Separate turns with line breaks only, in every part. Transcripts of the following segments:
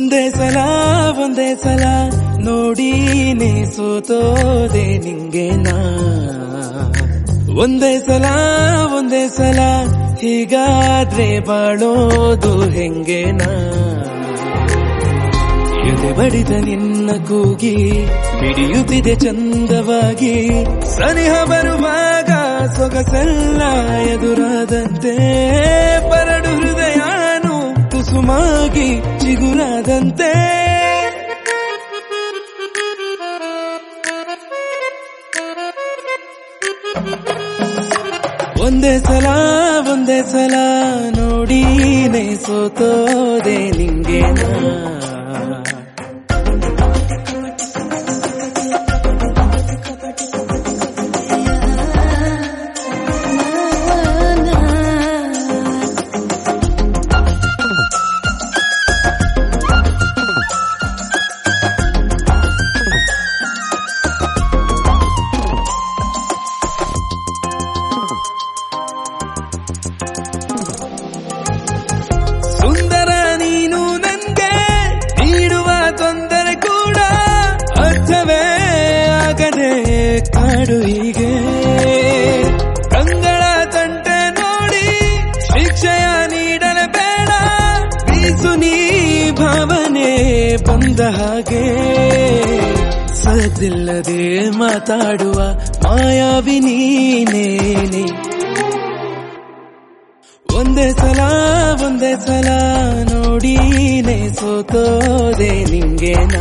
ಒಂದೇ ಸಲ ಒಂದೇ ಸಲ ನೋಡೀನೆ ಸೋತೋದೆ ನಿಂಗೆ ನಾ ಒಂದೇ ಸಲ ಒಂದೇ ಸಲ ಹೀಗಾದ್ರೆ ಬಾಳೋದು ಹೆಂಗೆ ನಾ ಎದೆ ಬಡಿದ ನಿನ್ನ ಕೂಗಿ ಮಿಡಿಯುತ್ತಿದೆ ಚಂದವಾಗಿ ಸನಿಹ ಬರುವಾಗ ಸೊಗಸೆಲ್ಲ ಎದುರಾದಂತೆ ಬರಡು ಹೃದಯನು ತುಸುಮಾಗಿ ಚಿಗುರಾದಂತೆ ಒಂದೇ ಸಲ ಒಂದೇ ಸಲ ನೋಡೀನೆ ಸೋತೋದೆ ನಿಂಗೆ ನಾ ಸುಂದರ ನೀನು ನನ್ಗೆ ನೀಡುವ ತೊಂದರೆ ಕೂಡ ಅರ್ಥವೇ ಆಗದೆ ಕಾಡು ಹೀಗೆ ಕಂಗಳ ತಂಟೆ ನೋಡಿ ಶಿಕ್ಷೆಯ ನೀಡಲು ಬೇಡ ಬೀಸು ನೀ ಭಾವನೆ ಬಂದ ಹಾಗೆ ಸದ್ದಿಲ್ಲದೆ ಮಾತಾಡುವ ಮಾಯಾವಿ ನೀನೇನೆ ಒಂದೇ ಸಲ ಒಂದೇ ಸಲ ನೋಡೀನೆ ಸೋತೋದೆ ನಿಂಗೆ ನಾ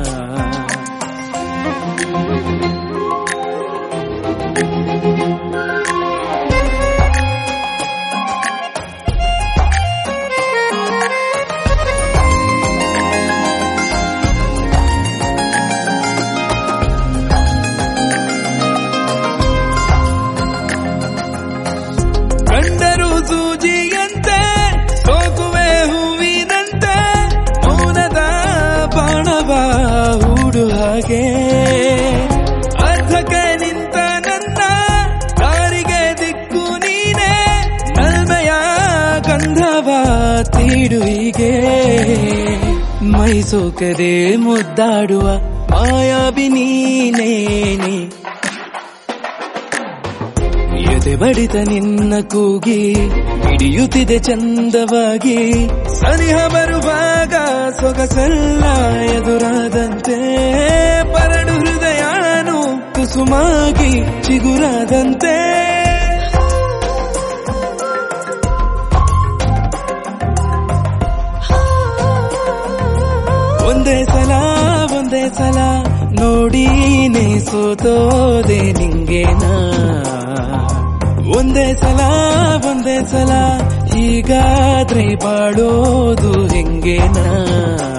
ಕಂಡರು ಸೂಜಿಯಂತೆ ಸೋಕುವೆ ಹೂವಿನಂತೆ ಮೌನದ ಬಾಣವ ಹೂಡು ಹಾಗೆ ಅರ್ಧಕ್ಕೆ ನಿಂತ ನನ್ನ ದಾರಿಗೆ ದಿಕ್ಕು ನೀನೆ ನಲ್ಮೆಯ ಗಂಧವ ತೀಡು ಹೀಗೆ ಮೈ ಸೋಕದೆ ಮುದ್ದಾಡುವ ಮಾಯಾವಿ ನೀನೇನೆ ಎದೆ ಬಡಿತ ನಿನ್ನ ಕೂಗಿ ಹಿಡಿಯುತ್ತಿದೆ ಚಂದವಾಗಿ ಸನಿಹ ಬರುವಾಗ ಸೊಗಸೆಲ್ಲ ಎದುರಾದಂತೆ ಬರಡು ಹೃದಯನು ಕುಸುಮಾಗಿ ಚಿಗುರಾದಂತೆ ಒಂದೇ ಸಲ ಒಂದೇ ಸಲ ನೋಡೀನೆ ಸೋತೋದೆ ನಿಂಗೆ ನಾ ಒಂದೇ ಸಲ ಒಂದೇ ಸಲ ಹೀಗಾದ್ರೆ ಬಾಳೋದು ಹೆಂಗೆ ನಾ